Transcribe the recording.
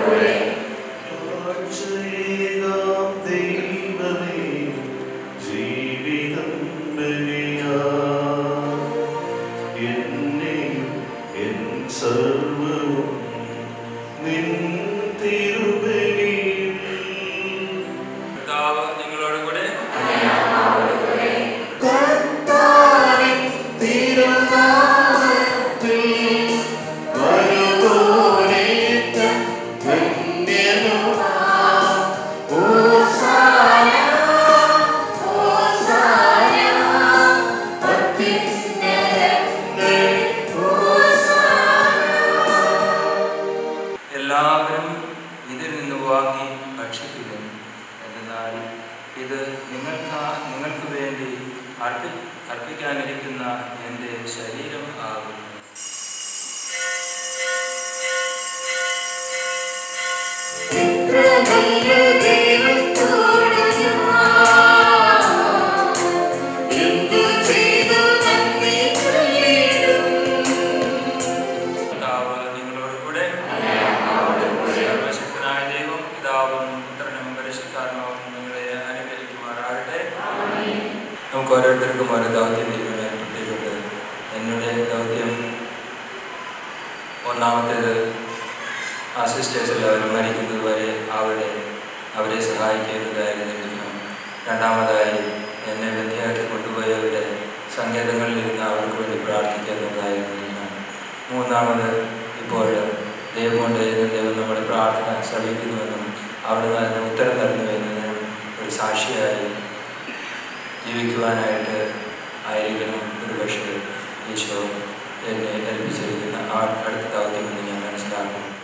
കാഴ്ചയേകാം ദൈവമേ, ജീവിതം ബലിയാ. എന്നെയും എൻ സർവ്വവും നിൻ തിരുബലിയിൽ കർത്താവ് നിങ്ങളോട് കൂടെ കർത്താവിൻ തിരുനാമത്തിൽ വരുവോനേറ്റം ധന്യനുമാം ഹോസാന, ഹോസാന, അത്യുന്നതങ്ങളിൽ ഹോസാന. എല്ലാവരും ഇതിൽ നിന്ന് വാങ്ങി ഭക്ഷിക്കുക എന്നാൽ ഇത് നിങ്ങൾക്ക് നിങ്ങൾക്ക് വേണ്ടി അർപ്പി അർപ്പിക്കാനിരിക്കുന്ന എൻ്റെ ശരീരം ആകുന്നു നല്ല ദൈവത്തോട് എന്തു ചെയ്തു നന്ദി ചൊല്ലിടും കർത്താവ് നിങ്ങളോട് കൂടെ സർവശക്തനായ ദൈവം പിതാവും പുത്രനും പരിശുദ്ധാത്മാവും നിങ്ങളെ അനുഗ്രഹിക്കുമാറാകട്ടെ നമുക്ക് ഓരോരുത്തർക്കും ഓരോ ദൗത്യം ദൈവം ഏർപ്പെടുത്തിയിട്ടുണ്ട് എന്നുടെ ദൗത്യം ഒന്നാമത്തേത് ആ സിസ്റ്റേഴ്സ് എല്ലാവരും മരിക്കുന്നത് വരെ അവരുടെ അവരെ സഹായിക്കുന്നതായിരുന്നിരിക്കണം രണ്ടാമതായി എന്നെ ബന്ധിയാക്കി കൊണ്ടുപോയവരുടെ സങ്കേതങ്ങളിൽ ഇരുന്ന് അവർക്ക് വേണ്ടി പ്രാർത്ഥിക്കുന്നതായിരുന്നിരിക്കണം മൂന്നാമത് ഇപ്പോൾ ദൈവം കൊണ്ട് ദൈവം നമ്മുടെ പ്രാർത്ഥന ശ്രമിക്കുന്നുവെന്നും അവിടുന്ന് അതിന് ഉത്തരം തരുന്നുവെന്നതിന് ഒരു സാക്ഷിയായി ജീവിക്കുവാനായിട്ട് ആയിരിക്കണം ഒരു പക്ഷേ ഈശോ എന്നെ ഏൽപ്പിച്ചിരിക്കുന്ന ആ അടുത്ത ദൗത്യമെന്ന് ഞാൻ മനസ്സിലാക്കുന്നു